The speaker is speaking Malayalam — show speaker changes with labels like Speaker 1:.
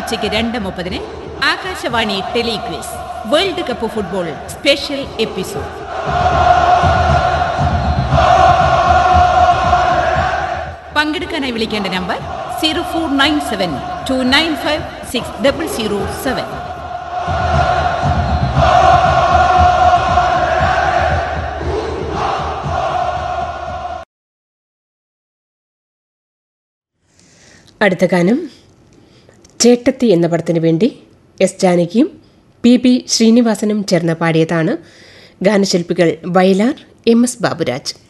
Speaker 1: ഉച്ചയ്ക്ക് രണ്ട് മുപ്പതിന് Akashvani telequiz world cup football special episode പങ്കെടുക്കാനായി വിളിക്കേണ്ട number zero four nine seven two nine five six double zero seven
Speaker 2: അടുത്ത ഗാനം ചേട്ടത്തി എന്ന പടത്തിനു വേണ്ടി എസ് ജാനകിയും പി ബി ശ്രീനിവാസനും ചേർന്ന് പാടിയതാണ് ഗാനശില്പികൾ വയലാർ എം എസ് ബാബുരാജ്